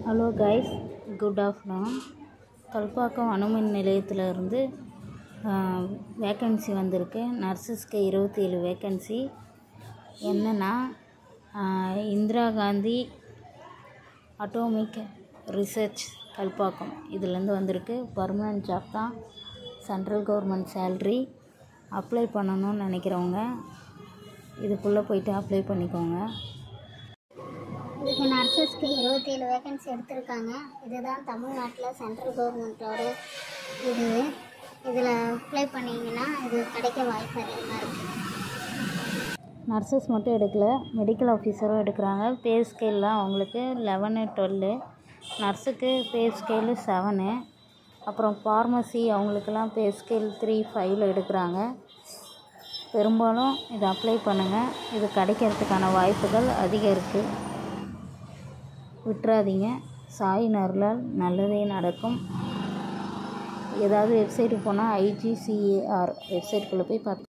hello guys good afternoon Kalpakkam அணுமின் நிலையத்தில் இருந்து வேக்கன்சி வந்திருக்கு நர்சஸ்க்கு இருபத்தி ஏழு வேக்கன்சி என்னென்னா இந்திரா காந்தி அட்டோமிக் ரிசர்ச் கல்பாக்கம் இதுலேருந்து வந்திருக்கு பர்மனெண்ட் ஜாப் தான் சென்ட்ரல் கவர்மெண்ட் சேல்ரி அப்ளை பண்ணணும்னு நினைக்கிறவங்க இதுக்குள்ளே போயிட்டு அப்ளை பண்ணிக்கோங்க இதுக்கு நர்சஸ்க்கு இருபத்தேழு வேகன்சி எடுத்திருக்காங்க இதுதான் தமிழ்நாட்டில் சென்ட்ரல் கவர்மெண்ட்டோட இது இதில் அப்ளை பண்ணிங்கன்னா இது கிடைக்க வாய்ப்பு அதிகமாக இருக்குது நர்சஸ் மட்டும் எடுக்கல மெடிக்கல் ஆஃபீஸரும் எடுக்கிறாங்க பே ஸ்கேல்லாம் அவங்களுக்கு லெவனு டுவெல்லு நர்ஸுக்கு பே ஸ்கேலு செவனு அப்புறம் ஃபார்மசி அவங்களுக்கெல்லாம் பே ஸ்கேல் த்ரீ ஃபைவ்ல எடுக்கிறாங்க பெரும்பாலும் இதை அப்ளை பண்ணுங்கள் இது கிடைக்கிறதுக்கான வாய்ப்புகள் அதிகம் இருக்குது விட்டுறாதீங்க சாயின் அருளால் நல்லதே நடக்கும் ஏதாவது வெப்சைட்டுக்கு போனால் ஐஜிசிஏஆர் வெப்சைட்டுக்குள்ளே போய் பார்த்து